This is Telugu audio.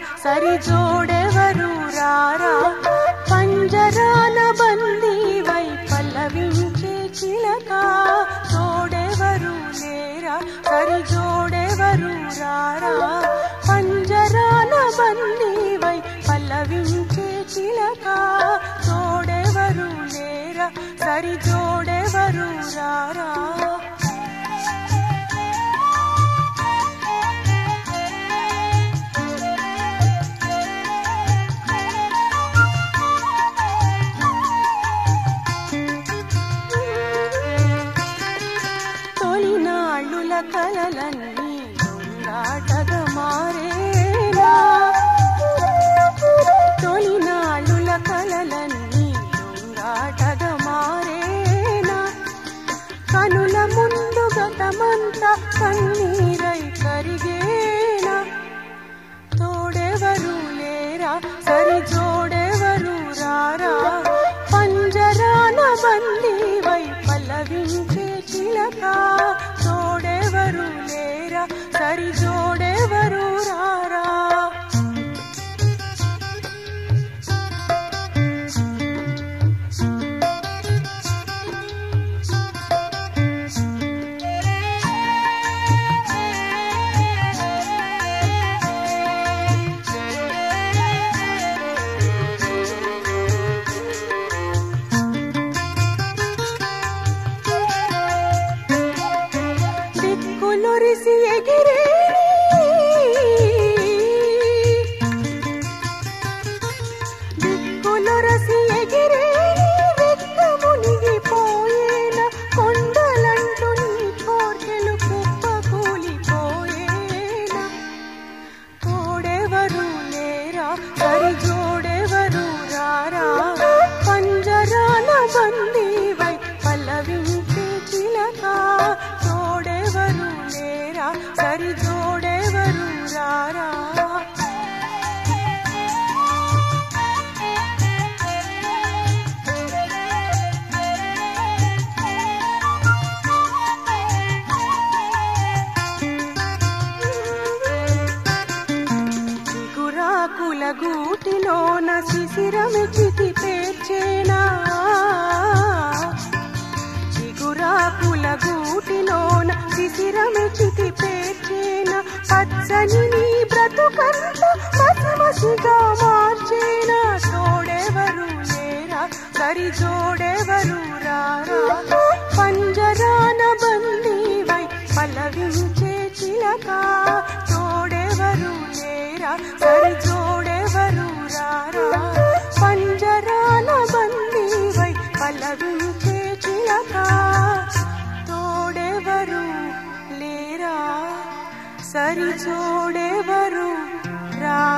సరి జోడెవరు రారా పంజరాన బందీవై పల్లవించే చిలక తోడెవరు లేరా సరి జోడెవరు రారా పంజరాన బందీవై పల్లవించే చిలక తోడెవరు లేరా సరి జోడెవరు రారా తొలినాళ్ళుల కలలన్నీ దొంగాటగా మారేనా తొలినాళ్ళుల కలలన్నీ దొంగాటగా మారేనా కనుల ముందు గతమంతా కన్నీరై కరిగేనా తోడెవరు లేరా సరి జోడెవరు రారా పంజరాన బందీవై పల్లవించే చిలక తోడెవరు లేరా సరి జోడెవరు రారా దిక్కులొరిసి ఎగిరే దిక్కులొరసి ఎగిరే వెక్క మునిగిపోయేన కొండలంటూ నీ కోర్కెలు కుప్ప కూలిపోయేనా తోడెవరు లేరా సరి జోడెవరు రారా పంజరాన బందీవై పల్లవించే చిలక తోడెవరు లేరా సరి జోడెవరు రారా చిగురాకుల గూటిలోన శిశిరమి చితి పేర్చేనా చిగురాకుల గూటిలోన శిశిరమి చితి పేర్చేనా పచ్చని నీ బ్రతుకంత మసిమసిగా మార్చేనా తోడెవరు లేరా సరి జోడెవరు రారా పంజరాన బందీవై పల్లవించే చిలక తోడెవరు లేరా సరి జోడెవరు రారా పంజరాన బందీవై పల్లవించే చిలక తోడెవరు లేరా సరి జోడెవరు రా